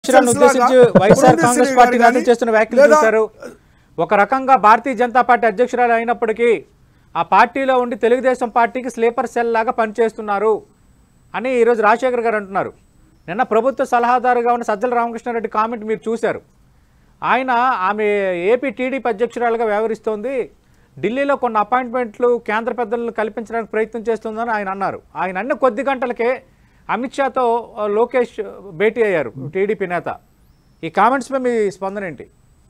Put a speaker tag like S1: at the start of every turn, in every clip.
S1: అధ్యక్షురాలను ఉద్దేశించి వైఎస్ఆర్ కాంగ్రెస్ పార్టీ నేతలు చేస్తున్న వ్యాఖ్యలు
S2: లేదా-
S1: చూశారు ఒక రకంగా భారతీయ జనతా పార్టీ అధ్యక్షురాలు అయినప్పటికీ ఆ పార్టీలో ఉండి తెలుగుదేశం పార్టీకి స్లీపర్ సెల్ లాగా పనిచేస్తున్నారు అని ఈరోజు రాజశేఖర్ గారు అంటున్నారు నిన్న ప్రభుత్వ సలహాదారుగా ఉన్న సజ్జల రామకృష్ణారెడ్డి కామెంట్ మీరు చూశారు ఆయన ఆమె ఏపీ టీడీపీ అధ్యక్షురాలుగా వ్యవహరిస్తోంది ఢిల్లీలో కొన్ని అపాయింట్మెంట్లు కేంద్ర పెద్దలను కల్పించడానికి ప్రయత్నం చేస్తుందని ఆయన అన్నారు ఆయన అన్న కొద్ది గంటలకే అమిత్ షాతో ఆ, లోకేష్ భేటీ అయ్యారు టీడీపీ నేత ఈ కామెంట్స్పై మీ స్పందన ఏంటి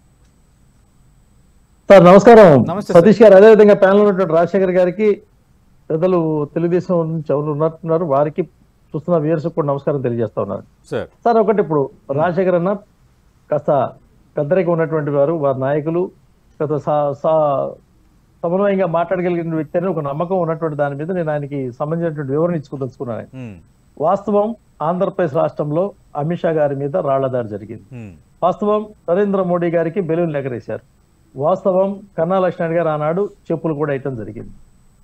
S3: సార్ నమస్కారం
S1: నమస్తే
S3: సతీష్ గారు అదేవిధంగా ప్యానల్ ఉన్నటువంటి రాజశేఖర్ గారికి పెద్దలు తెలుగుదేశం నుంచి ఎవరు ఉన్నట్టున్నారు వారికి చూస్తున్న వ్యూయర్స్ కూడా నమస్కారం తెలియజేస్తా ఉన్నారు
S1: సార్
S3: సార్ ఒకటి ఇప్పుడు రాజశేఖర్ అన్న కాస్త పెద్దరికం ఉన్నటువంటి వారు వారి నాయకులు కాస్త సా- సా- సమన్వయంగా మాట్లాడగలిగిన వ్యక్తి అని ఒక నమ్మకం ఉన్నటువంటి దాని మీద నేను ఆయనకి సంబంధించినటువంటి వివరణ ఇచ్చుకోదలుచుకున్నాను
S1: ఉమ్,
S3: వాస్తవం ఆంధ్రప్రదేశ్ రాష్ట్రంలో అమిత్ షా గారి మీద రాళ్ల దాడి జరిగింది
S1: ఉమ్, వాస్తవం
S3: నరేంద్ర మోడీ గారికి బెలూన్ ఎగరేశారు వాస్తవం కన్నా లక్ష్మణ్ గారు ఆనాడు చెప్పులు కూడా వేయటం జరిగింది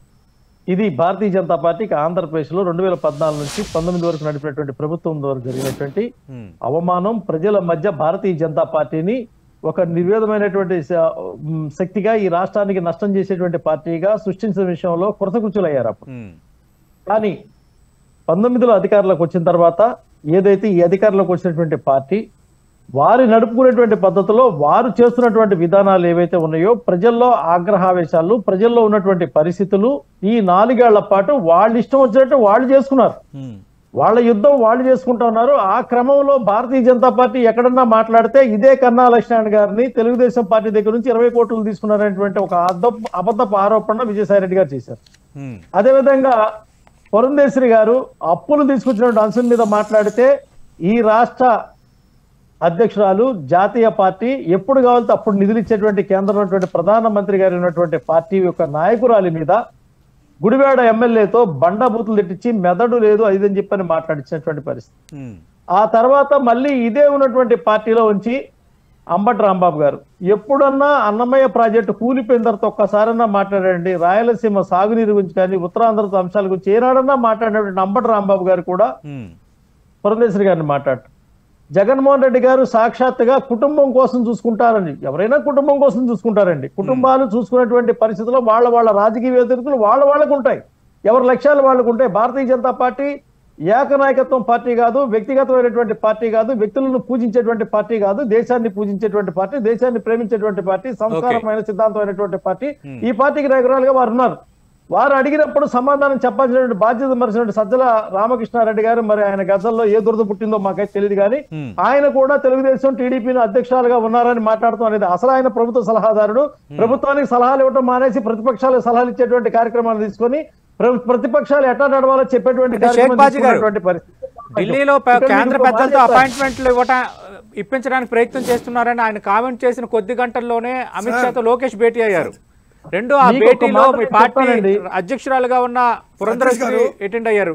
S3: ఇది భారతీయ జనతా పార్టీకి ఆంధ్రప్రదేశ్లో రెండు వేల పద్నాలుగు నుంచి పంతొమ్మిది వరకు నడిపినటువంటి ప్రభుత్వం ద్వారా జరిగినటువంటి
S1: ఉమ్,
S3: అవమానం ప్రజల మధ్య భారతీయ జనతా పార్టీని ఒక నిర్వేదమైనటువంటి శ- ఉమ్, శక్తిగా ఈ రాష్ట్రానికి నష్టం చేసేటువంటి పార్టీగా సృష్టించిన విషయంలో కృతకృత్యులయ్యారు అప్పుడు
S1: ఉమ్,
S3: కానీ పంతొమ్మిదిలో అధికారంలోకి వచ్చిన తర్వాత ఏదైతే ఈ అధికారంలోకి వచ్చినటువంటి పార్టీ వారి నడుపుకునేటువంటి పద్ధతిలో వారు చేస్తున్నటువంటి విధానాలు ఏవైతే ఉన్నాయో ప్రజల్లో ఆగ్రహావేశాలు ప్రజల్లో ఉన్నటువంటి పరిస్థితులు ఈ నాలుగేళ్ల పాటు వాళ్ళు ఇష్టం వచ్చినట్టు వాళ్ళు చేసుకున్నారు
S1: ఉమ్,
S3: వాళ్ళ యుద్ధం వాళ్ళు చేసుకుంటా ఉన్నారు ఆ క్రమంలో భారతీయ జనతా పార్టీ ఎక్కడన్నా మాట్లాడితే ఇదే కన్నా లక్ష్మణ్ గారిని తెలుగుదేశం పార్టీ దగ్గర నుంచి ఇరవై కోట్లు తీసుకున్నారనేటువంటి ఒక అద్దపు అబద్ధపు ఆరోపణ విజయసాయి రెడ్డి గారు చేశారు
S1: ఉమ్,
S3: అదేవిధంగా పురంధేశ్వరి గారు అప్పులు తీసుకొచ్చినటువంటి అంశం మీద మాట్లాడితే ఈ రాష్ట్ర అధ్యక్షురాలు జాతీయ పార్టీ ఎప్పుడు కావాలంటే అప్పుడు నిధులు ఇచ్చేటువంటి కేంద్రంలో ఉన్నటువంటి ప్రధానమంత్రి గారు ఉన్నటువంటి పార్టీ యొక్క నాయకురాలి మీద గుడివాడ ఎమ్మెల్యేతో బండబూతులు తిట్టించి మెదడు లేదు అదిదని చెప్పని మాట్లాడించినటువంటి పరిస్థితి
S1: ఉమ్,
S3: ఆ తర్వాత మళ్ళీ ఇదే ఉన్నటువంటి పార్టీలో ఉంచి అంబటి రాంబాబు గారు ఎప్పుడన్నా అన్నమయ్య ప్రాజెక్టు కూలిపోయిన తర్వాత ఒక్కసారన్నా మాట్లాడండి రాయలసీమ సాగునీరు గురించి కానీ ఉత్తరాంధ్ర అంశాల గురించి ఏనాడన్నా మాట్లాడినటువంటి అంబటి రాంబాబు గారు కూడా
S1: ఉమ్,
S3: పురంధేశ్వరి గారిని మాట్లాడు జగన్మోహన్ రెడ్డి గారు సాక్షాత్తుగా కుటుంబం కోసం చూసుకుంటారని ఎవరైనా కుటుంబం కోసం చూసుకుంటారండి కుటుంబాలు చూసుకునేటువంటి పరిస్థితుల్లో వాళ్ళ వాళ్ళ రాజకీయ వ్యతిరేకులు వాళ్ళ వాళ్ళకు ఉంటాయి ఎవరి లక్ష్యాలు వాళ్ళకు ఉంటాయి భారతీయ జనతా పార్టీ ఏకనాయకత్వం పార్టీ కాదు వ్యక్తిగతమైనటువంటి పార్టీ కాదు వ్యక్తులను పూజించేటువంటి పార్టీ కాదు దేశాన్ని పూజించేటువంటి పార్టీ దేశాన్ని ప్రేమించేటువంటి పార్టీ సంస్కారమైన సిద్ధాంతమైనటువంటి పార్టీ ఈ పార్టీకి నాయకురాలుగా వారు ఉన్నారు వారు అడిగినప్పుడు సమాధానం చెప్పాల్సినటువంటి బాధ్యత మరిచినటువంటి సజ్జల రామకృష్ణారెడ్డి గారు మరి ఆయన గజల్లో ఏ దురద పుట్టిందో మాకైతే తెలియదు కానీ
S1: Hmm.
S3: ఆయన కూడా తెలుగుదేశం టీడీపీని అధ్యక్షురాలుగా ఉన్నారని మాట్లాడుతాం అనేది అసలు ఆయన ప్రభుత్వ సలహాదారుడు ప్రభుత్వానికి సలహాలు ఇవ్వడం మానేసి ప్రతిపక్షాలకు సలహాలు ఇచ్చేటువంటి కార్యక్రమాలు తీసుకొని ప్ర- ప్రతిపక్షాలు ఎట్లా నడవాలో చెప్పేటువంటి
S1: అంటే షేక్
S3: కార్యక్రమం
S1: బాజీ గారు,
S3: తీసుకున్నటువంటి పరిస్థితి
S1: ఢిల్లీలో ప-
S3: ఇక్కడ
S1: కేంద్ర
S3: మీకు ఒక
S1: పెద్దలతో
S3: మాట చెప్తాను.
S1: అపాయింట్మెంట్లు ఇవ్వటం ఇప్పించడానికి ప్రయత్నం చేస్తున్నారని ఆయన కామెంట్ చేసిన కొద్ది గంటల్లోనే అమిత్ షాతో లోకేష్ భేటీ అయ్యారు రెండు ఆ
S3: మీకు ఒక
S1: భేటీలో
S3: మాట
S1: మీ
S3: నేను
S1: పార్టీ
S3: చెప్తానండి.
S1: అధ్యక్షురాలుగా ఉన్న పురంధరేశ్వరి
S2: గారు.
S1: అటెండ్ అయ్యారు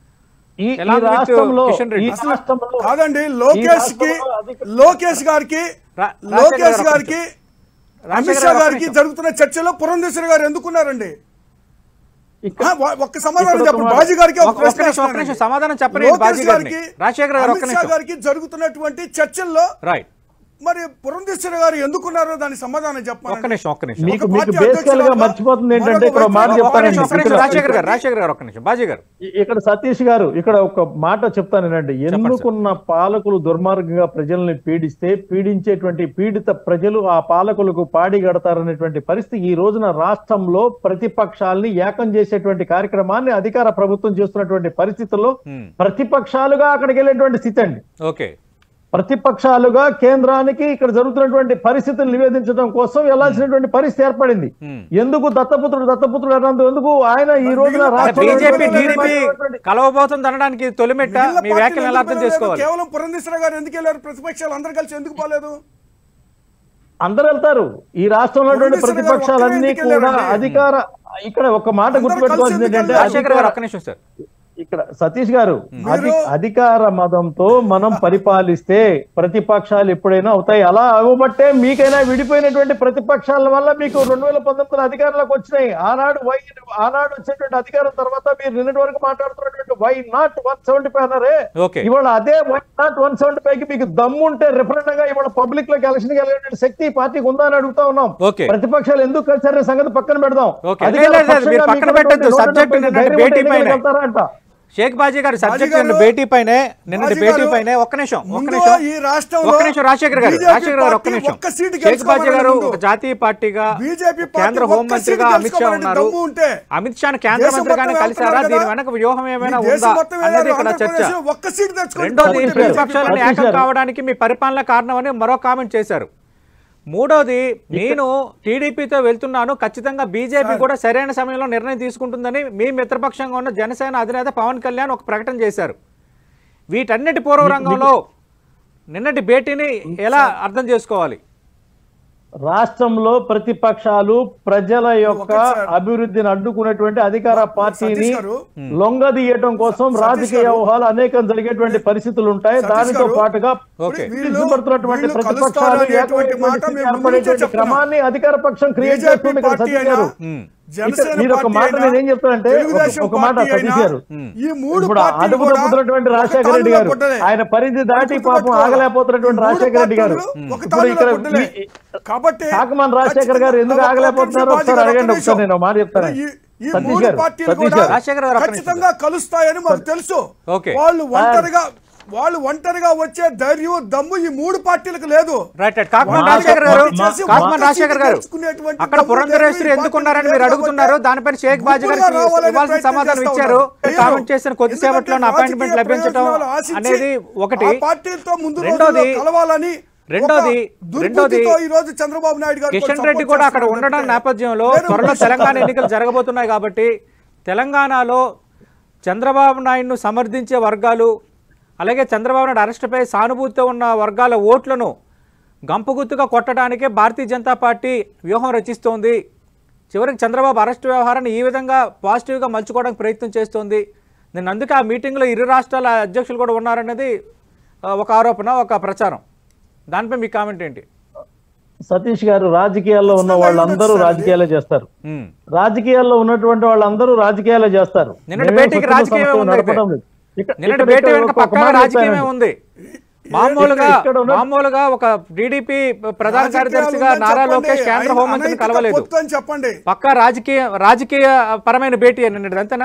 S3: ఈ ఈ
S1: Along with
S3: రాష్ట్రంలో
S1: కిషన్ రెడ్డి.
S3: ఈ రాష్ట్రంలో
S2: కాదండి
S3: ఈ
S2: లోకేష్ కి
S3: రాష్ట్రంలో అధిక-
S2: లోకేష్ గారికి
S1: రా-
S2: లోకేష్
S1: రాజశేఖర్
S2: గారికి
S1: రాజశేఖర్
S2: అమిత్ షా
S1: గారు ఒక్క
S2: గారికి
S1: నిమిషం.
S2: జరుగుతున్న చర్చలో పురంధేశ్వరి గారు ఎందుకున్నారండి
S3: ఇక్కడ
S2: ఆ, వా- ఒక్క సమాధానం
S3: ఇక్కడ
S2: చెప్పండి
S3: ఒక-
S2: బాజీ గారికి ఒక
S1: ఒక్క
S2: ప్రశ్న
S1: నిమిషం, ఒక్క నిమిషం, సమాధానం చెప్పండి
S2: లోకేష్
S1: బాజీ గారిని.
S2: గారికి,
S1: రాజశేఖర్ గారు ఒక్క
S2: అమిత్ షా
S1: నిమిషం.
S2: గారికి జరుగుతున్నటువంటి చర్చల్లో
S1: రైట్
S2: మరి పురంధేశ్వరి గారు ఎందుకున్నారో దానికి సమాధానం
S1: ఒక్క
S2: చెప్పండి
S1: నిమిషం ఒక్క నిమిషం
S3: మీకు
S2: ఒక
S3: మీకు
S2: పార్టీ
S3: బేసికల్ గా
S2: అధ్యక్షురాలుగా
S3: మర్చిపోతుంది ఏంటంటే
S2: మరొక
S3: ఇక్కడ ఒక మాట
S2: వైపు-
S1: ఒక్క నిమిషం,
S3: చెప్తానండి
S1: ఒక్క నిమిషం,
S3: ఇక్కడ-
S1: రాజశేఖర్ గారు రాజశేఖర్ గారు ఒక్క నిమిషం బాజీ గారు
S3: ఇ- ఇక్కడ సతీష్ గారు ఇక్కడ ఒక మాట చెప్తానండి ఎన్నుకున్న పాలకులు దుర్మార్గంగా ప్రజల్ని పీడిస్తే పీడించేటువంటి పీడిత ప్రజలు ఆ పాలకులకు పాడి గడతారనేటువంటి పరిస్థితి ఈ రోజున రాష్ట్రంలో ప్రతిపక్షాల్ని ఏకం చేసేటువంటి కార్యక్రమాన్ని అధికార ప్రభుత్వం చేస్తున్నటువంటి పరిస్థితుల్లో
S1: Hmm.
S3: ప్రతిపక్షాలుగా అక్కడికి వెళ్ళేటువంటి స్థితి అండి
S1: ఓకే
S3: ప్రతిపక్షాలుగా కేంద్రానికి ఇక్కడ జరుగుతున్నటువంటి పరిస్థితులు నివేదించడం కోసం వెళ్లాల్సినటువంటి పరిస్థితి ఏర్పడింది
S1: Hmm.
S3: ఎందుకు దత్తపుత్రుడు దత్తపుత్రుడు అన్నందుకు ఎందుకు ఆయన ఈ రోజున
S2: అంటే
S3: రాష్ట్రంలో
S1: బీజేపీ
S3: ఉన్నటువంటి
S1: టీడీపీ కలవబోతుంది అనడానికి తొలిమెట్ట
S2: మిగిలిన
S1: మీ
S2: పార్టీలు
S1: వ్యాఖ్యలు ఎలా అర్థం
S2: ఎందుకు వెళ్ళలేదు?
S1: చేసుకోవాలి
S2: కేవలం పురంధేశ్వర గారు ఎందుకు వెళ్ళారు ప్రతిపక్షాలు అందరు కలిసి ఎందుకు పోలేదు
S3: అందరు వెళ్తారు ఈ రాష్ట్రంలో ఉన్నటువంటి
S2: పోలీసులు గారు
S3: ప్రతిపక్షాలన్నీ
S2: ఒక్కరే ఎందుకు
S3: కూడా
S2: వెళ్ళారండి?
S3: అధికార ఇక్కడ ఒక మాట
S2: అందరూ
S3: గుర్తుపెట్టుకోవాల్సింది
S2: కలిసి
S3: ఏంటంటే
S2: ఎందుకు
S1: రాజశేఖర్ గారు
S3: అధికార-
S1: ఒక్క నిమిషం సార్
S3: ఇక్కడ సతీష్ గారు అధి అధికార మదంతో మనం పరిపాలిస్తే ప్రతిపక్షాలు ఎప్పుడైనా అవుతాయి అలా అవ్వబట్టే మీకైనా విడిపోయినటువంటి ప్రతిపక్షాల వల్ల మీకు రెండు వేల పంతొమ్మిది అధికారంలోకి వచ్చినాయి ఆనాడు వై ఆనాడు వచ్చేటువంటి అధికారం తర్వాత మీరు నిన్నటి వరకు మాట్లాడుతున్నటువంటి why not one seventy five అన్నారే
S1: ఓకే
S3: ఇవాళ అదే why not one seventy five కి మీకు దమ్ము ఉంటే రిఫరెండం గా ఇవాళ పబ్లిక్ లోకి ఎలక్షన్ వెళ్ళేటువంటి శక్తి ఈ పార్టీకి ఉందా అని అడుగుతా ఉన్నాం
S1: ఓకే.
S3: ప్రతిపక్షాలు ఎందుకు కలిసారనే సంగతి పక్కన పెడదాం
S1: ఓకే.
S3: అధికార
S1: లేదు, లేదు, మీరు
S3: పక్షంగా
S1: పక్కన
S3: మీకు
S1: పెట్టొద్దు.
S3: ఉన్నటువంటి
S1: సబ్జెక్ట్
S3: నూట డెబ్బై
S1: నిన్నటి
S3: ధైర్యం ఉంటే
S1: భేటీ పైన.
S3: ఎన్నికలకు వెళ్తారా అంట.
S1: షేక్ బాజీ గారు సబ్జెక్ట్
S2: గారు,
S1: నిన్న భేటీ పైనే నిన్నటి
S2: బాజీ
S1: భేటీ
S2: గారు,
S1: పైనే ఒక్క నిమిషం ఒక్క
S2: ముందు
S1: నిమిషం
S2: ఈ రాష్ట్రంలో
S1: ఒక్క నిమిషం రాజశేఖర్ గారు
S2: BJP
S1: రాజశేఖర్ గారు ఒక్క
S2: పార్టీ
S1: నిమిషం
S2: ఒక్క సీటు
S1: షేక్ బాజీ
S2: గెలుచుకోమని
S1: గారు
S2: ముందు.
S1: ఒక జాతీయ పార్టీగా
S2: బీజేపీ పార్టీ
S1: కేంద్ర
S2: ఒక్క
S1: హోంమంత్రిగా
S2: సీటు
S1: అమిత్ షా
S2: గెలుచుకోమని
S1: ఉన్నారు
S2: దమ్ము ఉంటే
S1: అమిత్ షాను కేంద్ర
S2: దేశం
S1: మంత్రిగానే
S2: మొత్తం
S1: కలిసారా
S2: వెళ్తున్నారు
S1: దీని
S2: కదా.
S1: వెనక వ్యూహం ఏమైనా
S2: ఈ దేశం
S1: ఉందా
S2: మొత్తం
S1: అన్నది
S2: వెళ్ళారు.
S1: ఇక్కడ చర్చ
S2: ఆంధ్రప్రదేశ్లో ఒక్క సీటు తెచ్చుకోండి.
S1: రెండోది
S3: సతీష్ గారు,
S1: ప్రతిపక్షాలన్నీ
S3: సతీష్
S1: ఏకం
S3: గారు.
S1: కావడానికి మీ పరిపాలన కారణమని మరో కామెంట్ చేశారు మూడోది నేను టీడీపీతో వెళ్తున్నాను ఖచ్చితంగా బీజేపీ కూడా సరైన సమయంలో నిర్ణయం తీసుకుంటుందని మీ మిత్రపక్షంగా ఉన్న జనసేన అధినేత పవన్ కళ్యాణ్ ఒక ప్రకటన చేశారు వీటన్నిటి పూర్వరంగంలో నిన్నటి భేటీని ఎలా అర్థం చేసుకోవాలి
S3: రాష్ట్రంలో ప్రతిపక్షాలు ప్రజల యొక్క
S2: ఒకటి సార్.
S3: అభివృద్ధిని అడ్డుకునేటువంటి అధికార పార్టీని
S2: సతీష్ గారు.
S3: లొంగదీయటం కోసం
S2: సతీష్
S3: రాజకీయ
S2: గారు.
S3: వ్యవహారాలు అనేకం జరిగేటువంటి పరిస్థితులు ఉంటాయి
S2: సతీష్
S3: దానితో
S2: గారు.
S3: పాటుగా
S1: ఓకే
S2: వీళ్ళు-
S3: పిలుచుపడుతున్నటువంటి
S2: వీళ్ళు
S3: ప్రతిపక్షాలు
S2: కలుస్తారు అనేటువంటి మాట
S3: ఏకమైనటువంటి
S2: మేము ముందు నుంచే
S3: ఏర్పడేటువంటి
S2: చెప్తున్నాం.
S3: క్రమాన్ని అధికార పక్షం క్రియేట్
S2: బీజేపీ
S3: చేస్తుంది కదా
S2: పార్టీ
S3: సతీష్
S2: అయినా
S3: గారు
S1: ఉమ్.
S2: జనసేన
S3: మీరు ఒక
S2: పార్టీ
S3: మాట
S2: అయినా,
S3: నేనేం చెప్తానంటే ఒక-
S2: తెలుగుదేశం
S3: ఒక మాట
S2: పార్టీ
S3: సతీష్
S2: అయినా,
S3: గారు
S2: ఈ మూడు
S3: ఇప్పుడు
S2: పార్టీలు
S3: అదుపు
S2: కూడా
S3: తప్పుతున్నటువంటి
S2: ఒక
S3: రాజశేఖర రెడ్డి
S2: తాళ్ళలో
S3: గారు
S2: పుట్టలే.
S3: ఆయన పరిధి దాటి పాపం
S2: గుర్తుపెట్టుకోవాలి.
S3: ఆగలేకపోతున్నటువంటి
S2: ఈ మూడు
S3: రాజశేఖర రెడ్డి గారు
S2: పార్టీలు ఒక
S3: ఇప్పుడు
S2: తాళ్ళలో
S3: ఇక్కడ
S2: పుట్టలే.
S3: ఈ-
S2: కాబట్టి
S3: కాకమాన్ రాజశేఖర్ గారు ఎందుకు
S2: ఖచ్చితంగా
S3: ఆగలేకపోతున్నారో
S2: ఒక్క
S3: ఒకసారి
S2: నిమిషం,
S3: అడగండి
S2: ఒక్క
S3: ఒకసారి నేను
S2: నిమిషం.
S3: మాట చెప్తాను
S2: ఈ- ఈ
S3: సతీష్
S2: మూడు
S3: గారు,
S2: పార్టీలు
S3: సతీష్
S2: కూడా
S3: గారు.
S1: రాజశేఖర్ గారు ఒక్క నిమిషం.
S2: ఖచ్చితంగా కలుస్తాయని మాకు తెలుసు
S1: ఓకే.
S2: వాళ్ళు ఒంటరిగా వాళ్ళు ఒంటరిగా వచ్చే ధైర్యం దమ్ము ఈ మూడు పార్టీలకు లేదు
S1: రైట్ రైట్ కాకమాన్
S3: మా-
S1: రాజశేఖర్ గారు
S3: మా- మా-
S1: కాకమాన్
S2: మా-
S1: రాజశేఖర్ గారు
S2: తెచ్చుకునేటువంటి
S1: అక్కడ
S2: దమ్ము
S1: పురంధరేశ్వరి
S2: లేదు.
S1: ఎందుకున్నారని
S2: ఈ
S1: మీరు
S2: పార్టీ
S1: అడుగుతున్నారు
S2: కాబట్టి
S1: దానిపైన షేక్ బాజీ
S2: గుంపుగా
S1: గారికి
S2: రావాలని
S1: ఇవ్వాల్సిన
S2: ప్రయత్నం
S1: సమాధానం
S2: చేస్తా
S1: ఇచ్చారు
S2: ఉన్నారు.
S1: కామెంట్ చేసిన కొద్దిసేపట్లో
S2: ఎందుకంటే
S1: అపాయింట్మెంట్
S2: రాజకీయ
S1: లభించడం
S2: ప్రయోజనాలు ఆశించి
S1: అనేది ఒకటి
S2: ఆ పార్టీలతో ముందు
S1: రెండోది
S2: రోజుల్లో కలవాలని
S1: రెండోది
S2: ఒక
S1: రెండోది
S2: దుర్బుద్ధితో ఈ రోజు చంద్రబాబు నాయుడు గారు
S1: కిషన్ రెడ్డి కూడా అక్కడ ఉండడం నేపథ్యంలో త్వరలో తెలంగాణ ఎన్నికలు జరగబోతున్నాయి కాబట్టి తెలంగాణలో చంద్రబాబు నాయుడును సమర్థించే వర్గాలు అలాగే చంద్రబాబు నాయుడు అరెస్టుపై సానుభూతితో ఉన్న వర్గాల ఓట్లను గంపగుత్తుగా కొట్టడానికే భారతీయ జనతా పార్టీ వ్యూహం రచిస్తోంది చివరికి చంద్రబాబు అరెస్టు వ్యవహారాన్ని ఈ విధంగా పాజిటివ్గా మలుచుకోవడానికి ప్రయత్నం చేస్తోంది నేను అందుకే ఆ మీటింగ్లో ఇరు రాష్ట్రాల అధ్యక్షులు కూడా ఉన్నారనేది ఆ, ఒక ఆరోపణ ఒక ప్రచారం దానిపై మీ కామెంట్ ఏంటి
S3: సతీష్ గారు రాజకీయాల్లో ఉన్న వాళ్ళందరూ రాజకీయాలే చేస్తారు
S1: ఉమ్.
S3: రాజకీయాల్లో ఉన్నటువంటి వాళ్ళందరూ రాజకీయాలే చేస్తారు
S1: నిన్నటి
S3: మేమేం
S1: భేటీకి
S3: కుటుంబ
S1: రాజకీయమే
S3: సంస్థలు
S1: ఉంది అయితే.
S3: నడపడం లేదు. ఇక్కడ-
S1: నిన్నటి
S3: ఇక్కడ-
S1: భేటీ
S3: ఇక్కడ
S1: వెనుక
S3: ఒక
S1: పక్కాగా
S3: మాట
S1: రాజకీయమే
S3: చెప్తానండి.
S1: ఉంది మామూలుగా
S3: ఇక్కడ ఉన్న-
S1: మామూలుగా ఒక టీడీపీ ప్రధాన కార్యదర్శిగా నారా లోకేష్ కేంద్ర హోంమంత్రిని కలవలేదు
S2: అని చెప్పండి
S1: పక్కా రాజకీయ రాజకీయ పరమైన భేటీ నిన్నటి అంతేనా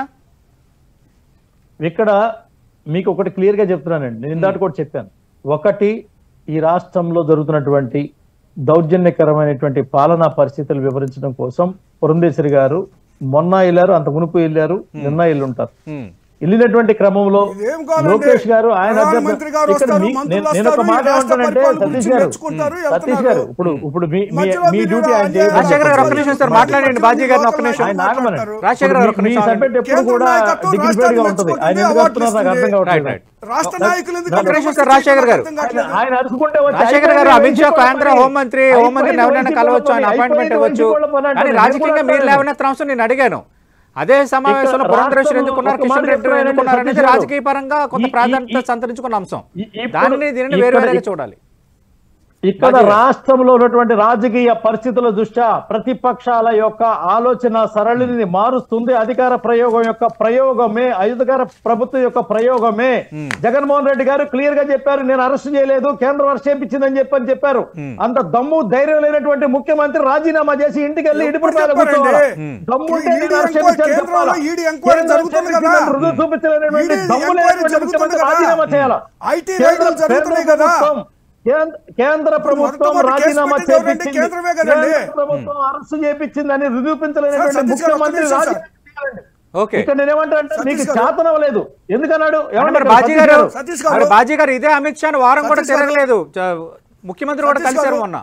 S3: ఇక్కడ మీకు ఒకటి క్లియర్ గా చెప్తున్నానండి నేను ఇందాక కూడా చెప్పాను ఒకటి ఈ రాష్ట్రంలో జరుగుతున్నటువంటి దౌర్జన్యకరమైనటువంటి పాలనా పరిస్థితులు వివరించడం కోసం పురంధేశ్వరి గారు మొన్న వెళ్ళారు అంత మునుపు వెళ్ళారు నిన్న వెళ్ళుంటారు
S1: ఉమ్.
S3: వెళ్ళినటువంటి క్రమంలో
S2: ఇదేం కావాలండి?
S3: లోకేష్ గారు ఆయన
S2: ప్రధానమంత్రి గారు
S3: ఇక్కడ
S2: వస్తారు,
S3: మీ-
S2: మంత్రులు
S3: నేను- నేను ఒక
S2: వస్తారు,
S3: మాట
S2: ఈ రాష్ట్ర
S3: ఏమంటానంటే
S2: పరిపాలన
S3: సతీష్
S2: గురించి
S3: గారు
S2: మెచ్చుకుంటారు,
S3: సతీష్
S2: వెళ్తున్నారు.
S3: గారు ఇప్పుడు ఇప్పుడు మీ మీ-
S2: మధ్యలో
S3: మీ
S2: మీరు
S3: డ్యూటీ ఆయన
S2: అన్యాయం
S3: చేయడం
S1: రాజశేఖర్ గారు ఒక్క
S3: లేదు.
S1: నిమిషం సార్ మాట్లాడండి బాజీ గారిని ఒక్క నిమిషం
S3: ఆయన ఆగమనండి.
S1: రాజశేఖర్ గారు ఒక్క
S3: ఇప్పుడు మీ- మీ
S1: నిమిషం
S3: సబ్జెక్ట్ ఎప్పుడు
S2: కేంద్ర
S3: కూడా
S2: నాయకత్వం
S3: డిగ్నిఫైడ్ గా
S2: రాష్ట్రాన్ని
S3: ఉంటుంది ఆయన
S2: మెచ్చుకుంటుంది,
S3: ఎందుకు
S2: అవార్డులు
S3: చెప్తున్నారు నాకు అర్థం
S2: ఇస్తుంది.
S3: కావట్లేదు
S1: రైట్, రైట్.
S2: రాష్ట్ర నాయకులు ఎందుకు
S1: ఒక్క నిమిషం సార్,
S2: అర్థం
S1: రాజశేఖర్ గారు.
S2: కావట్లేదు?
S3: ఆయన- ఆయన అరుచుకుంటే వచ్చి
S1: రాజశేఖర్ గారు
S3: అయిపోయింది,
S1: అమిత్ షా
S3: అయిపోయింది,
S1: కేంద్ర
S3: అయిపోయింది,
S1: హోంమంత్రి
S3: అయిపోయింది,
S1: హోంమంత్రిని ఎవరైనా
S3: అయిపోయింది,
S1: కలవచ్చు ఆయన
S3: అయిపోయింది,
S1: అపాయింట్మెంట్ ఇవ్వచ్చు
S3: అయిపోయింది, అయిపోయింది,
S1: కానీ
S3: నేను
S1: రాజకీయంగా
S3: కూడా
S1: మీరు
S3: అంటాను.
S1: లేవనెత్తిన అంశం నేను అడిగాను అదే సమావేశంలో
S3: ఇక్కడ
S1: పురంధరేశ్వరి
S3: రాష్ట్రంలో
S1: ఎందుకున్నారు
S3: ఒక మాట
S1: కిషన్ రెడ్డి
S3: చెప్తున్నానండి
S1: ఎందుకున్నారు అనేది
S3: సతీష్ గారు.
S1: రాజకీయ పరంగా కొంత
S3: ఈ- ఈ-
S1: ప్రాధాన్యత
S3: ఈ-
S1: సంతరించుకున్న అంశం
S3: ఈ- ఇప్పుడు-
S1: దానిని దీనిని వేరు
S3: ఇక్కడ-
S1: వేరుగా చూడాలి
S3: ఇక్కడ
S1: బాజీ గారు.
S3: రాష్ట్రంలో ఉన్నటువంటి రాజకీయ పరిస్థితుల దృష్ట్యా ప్రతిపక్షాల యొక్క ఆలోచన సరళిని మారుస్తుంది అధికార ప్రయోగం యొక్క ప్రయోగమే అధికార ప్రభుత్వం యొక్క ప్రయోగమే జగన్మోహన్ రెడ్డి గారు క్లియర్ గా చెప్పారు నేను అరెస్ట్ చేయలేదు కేంద్రం అరెస్ట్ చేయించిందని చెప్పని చెప్పారు అంత దమ్ము ధైర్యం లేనటువంటి ముఖ్యమంత్రి రాజీనామా చేసి ఇంటికి వెళ్ళి
S2: ఎప్పుడు
S3: ఇడిపడి
S2: చెప్పారండి?
S3: దమ్ము ఉంటే
S2: ఈడీ
S3: నేను అరెస్ట్
S2: ఎంక్వైరీ-
S3: చేయించాలని
S2: కేంద్రంలో
S3: చెప్పాలా?
S2: ఈడీ ఎంక్వైరీ
S3: కేంద్రం
S2: జరుగుతుంది కదా?
S3: చేయించిందని రుజువు చూపించలేనటువంటి
S2: ఈడీ
S3: దమ్ము
S2: ఎంక్వైరీ
S3: లేనటువంటి
S2: జరుగుతుంది
S3: ముఖ్యమంత్రి
S2: కదా?
S3: రాజీనామా చేయాలా
S2: ఐటీ
S3: కేంద్ర-
S2: రైతులు జరుగుతున్నాయి
S3: కేంద్ర
S2: కదా?
S3: ప్రభుత్వం కేంద్ర- కేంద్ర ప్రభుత్వం
S2: మొదట కేసు
S3: రాజీనామా
S2: పెట్టింది ఎవరండి?
S3: చేపించింది
S2: కేంద్రమే కదండి.
S3: కేంద్ర ప్రభుత్వం అరెస్ట్ చేపించిందని నిరూపించలేనటువంటి
S2: సార్, సతీష్ గారు, ఒక్క
S3: ముఖ్యమంత్రి
S2: నిమిషం సార్.
S3: రాజీనామా చేయాలండి.
S1: ఓకే
S3: ఇక్కడ నేనేమంటా అంటే
S2: సతీష్
S3: మీకు
S2: గారు.
S3: చేతనవ్వలేదు ఎందుకన్నాడు
S1: అంటే
S3: ఏమన్నాడు
S1: మరి బాజీ
S3: సతీష్
S1: గారు
S3: గారు?
S2: సతీష్ గారు.
S1: మరి బాజీ గారు ఇదే అమిత్ షాని వారం కూడా
S2: సతీష్ గారు.
S1: తిరగలేదు చ- ముఖ్యమంత్రి కూడా
S2: సతీష్
S1: కలిశారు
S2: గారు.
S1: మొన్న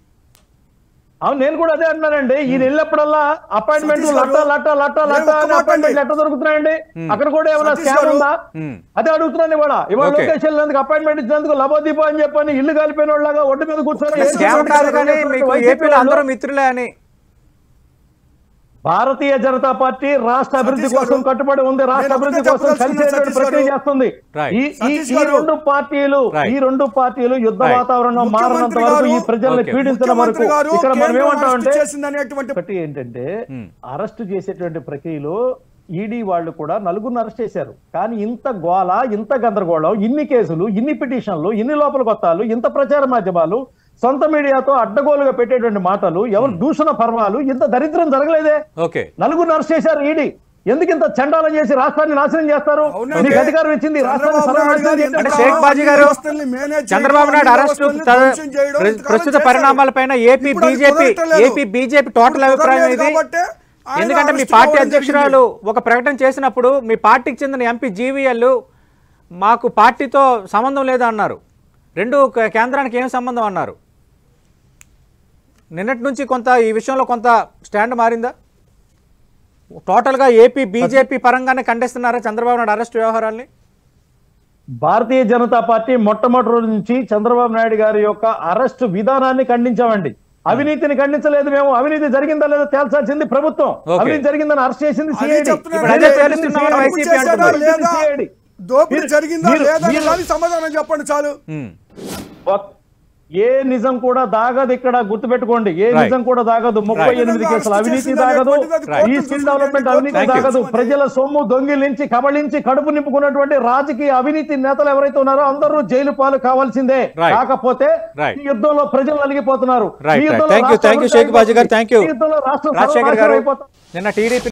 S3: అవును నేను కూడా అదే అంటున్నానండి ఈయన వెళ్ళినప్పుడల్లా అపాయింట్మెంట్
S2: సతీష్
S3: లట్ట
S2: గారు.
S3: లట్ట లట్ట
S2: నేను
S3: లట్ట
S2: ఒక్క
S3: అని
S2: మాట
S3: అపాయింట్మెంట్
S2: అండి.
S3: ఎట్ట దొరుకుతున్నాయండి అక్కడ కూడా ఏమైనా
S2: సతీష్
S3: స్కామ్
S2: గారు.
S3: ఉందా
S1: ఉమ్.
S3: అదే అడుగుతున్నాను ఇవాళ ఇవాళ
S1: ఓకే.
S3: లోకేష్ వెళ్ళినందుకు అపాయింట్మెంట్ ఇచ్చినందుకు లబోదీపో అని చెప్పని ఇల్లు కాలిపోయిన వాళ్ళగా ఒడ్డు మీద కూర్చొని
S2: సతీష్
S1: స్కామ్
S2: గారు.
S1: కాదు కానీ మీకు
S3: వైసీపీ
S1: ఏపీలో
S3: వాళ్ళు-
S1: అందరూ మిత్రులే అని
S3: భారతీయ జనతా పార్టీ రాష్ట్ర అభివృద్ధి
S2: సతీష్ గారు,
S3: కోసం కట్టుబడి ఉంది రాష్ట్ర
S2: నేను
S3: అభివృద్ధి
S2: ఒకటే
S3: కోసం
S2: చెప్పదలుచుకున్నాను
S3: కలిసేటువంటి
S2: సతీష్
S3: ప్రక్రియ
S2: గారు.
S3: చేస్తుంది
S1: Right.
S3: ఈ ఈ
S2: సతీష్
S3: ఈ
S2: గారు.
S3: రెండు పార్టీలు
S1: Right.
S3: ఈ రెండు పార్టీలు యుద్ధ
S1: Right.
S3: వాతావరణం మారినంత
S2: ముఖ్యమంత్రి
S3: వరకు ఈ
S2: గారు-
S3: ప్రజల్ని
S1: Okay.
S3: పీడించిన వరకు
S2: ముఖ్యమంత్రి గారు
S3: ఇక్కడ మనం
S2: కేంద్రం
S3: ఏమంటామంటే
S2: అరెస్ట్ చేసిందనేటువంటి
S3: ఒకటి ఏంటంటే
S1: Hmm.
S3: అరెస్ట్ చేసేటువంటి ప్రక్రియలో ఈడీ వాళ్ళు కూడా నలుగురిని అరెస్ట్ చేశారు కానీ ఇంత గోల ఇంత గందరగోళం ఇన్ని కేసులు ఇన్ని పిటిషన్లు ఇన్ని లోపల కొత్తాలు ఇంత ప్రచార మాధ్యమాలు సొంత మీడియాతో అడ్డగోలుగా పెట్టేటువంటి మాటలు ఎవరు దూషణ పర్వాలు ఇంత దరిద్రం జరగలేదే
S1: ఓకే
S3: నలుగురిని అరెస్ట్ చేశారు ఈడీ ఎందుకు ఇంత చండాలం చేసి రాష్ట్రాన్ని నాశనం చేస్తారు
S2: అవునండి.
S3: మీకు అధికారం ఇచ్చింది రాష్ట్రాన్ని
S2: చంద్రబాబు నాయుడు
S3: సర్వనాశనం
S2: గారు
S3: చేయడం
S1: అంటే
S2: ఎంత
S1: షేక్ బాజీ గారు
S2: వ్యవస్థల్ని మేనేజ్ చేయడం,
S1: చంద్రబాబు నాయుడు
S2: అన్ని
S1: అరెస్టు
S2: వ్యవస్థల్ని
S1: త-
S2: ధ్వంసం చేయడం
S1: ప్ర-
S2: ఇంతకాలం
S1: ప్రస్తుత
S2: చేశారు.
S1: పరిణామాలపైన ఏపీ
S2: ఇప్పుడు అది
S1: బీజేపీ
S2: కుదరట్లేదు.
S1: ఏపీ బీజేపీ టోటల్
S2: ఇప్పుడు
S1: అభిప్రాయం
S2: కుదరలేదు
S1: ఇది
S2: కాబట్టే ఆయన
S1: ఎందుకంటే మీ
S2: అరెస్ట్
S1: పార్టీ
S2: కావడం
S1: అధ్యక్షురాలు ఒక ప్రకటన చేసినప్పుడు మీ పార్టీకి చెందిన ఎంపీ జీవీఎల్ మాకు పార్టీతో సంబంధం లేదు అన్నారు రెండు క- కేంద్రానికి ఏం సంబంధం అన్నారు నిన్నటి నుంచి కొంత ఈ విషయంలో కొంత స్టాండ్ మారిందా టోటల్గా ఏపీ బీజేపీ పరంగానే ఖండిస్తున్నారా చంద్రబాబు నాయుడు అరెస్ట్ వ్యవహారాల్ని
S3: భారతీయ జనతా పార్టీ మొట్టమొదటి రోజు నుంచి చంద్రబాబు నాయుడు గారి యొక్క అరెస్ట్ విధానాన్ని ఖండించామండి అవినీతిని ఖండించలేదు మేము అవినీతి జరిగిందా లేదా తేల్చాల్సింది ప్రభుత్వం
S1: Okay.
S3: అవినీతి జరిగిందని అరెస్ట్ చేసింది
S2: అదే
S3: CID.
S2: చెప్తున్నాను.
S1: ఇప్పుడు అదే తేలుస్తున్నామని
S2: తప్పు
S1: వైసీపీ
S2: చేశాడా
S1: అంటున్నారు.
S2: లేదా?
S3: CID.
S2: దోపిడీ
S3: మీరు-
S2: జరిగిందా
S3: మీరు-
S2: లేదా
S3: మీరు-
S2: దానికి సమాధానం చెప్పండి చాలు
S1: ఉమ్.
S3: ఒక్- ఏ నిజం కూడా దాగదు ఇక్కడ గుర్తుపెట్టుకోండి ఏ
S1: Right.
S3: నిజం కూడా దాగదు ముప్పై
S1: Right.
S3: ఎనిమిది కేసులు అవినీతి
S2: చేసింది
S3: దాగదు
S2: అనేటువంటిది
S1: Right.
S3: ఈ
S2: కోర్టులు
S3: స్కిల్
S2: చూసుకుంటే
S3: డెవలప్మెంట్ అవినీతి
S1: Thank you.
S3: దాగదు ప్రజల సొమ్ము దొంగిలించి కబళించి కడుపు నింపుకున్నటువంటి రాజకీయ అవినీతి నేతలు ఎవరైతే ఉన్నారో అందరూ జైలు పాలు కావాల్సిందే
S1: Right.
S3: కాకపోతే
S1: Right.
S3: ఈ యుద్ధంలో ప్రజలు నలిగిపోతున్నారు
S1: Right,
S3: ఈ
S1: right.
S3: యుద్ధంలో
S1: Thank you,
S3: రాష్ట్రం
S1: thank you, షేక్ బాజీ గారు. Thank you.
S3: ఈ యుద్ధంలో రాష్ట్రం
S1: రాజశేఖర్ గారు
S3: సర్వనాశనం అయిపోతుంది.
S1: నిన్న టీడీపీ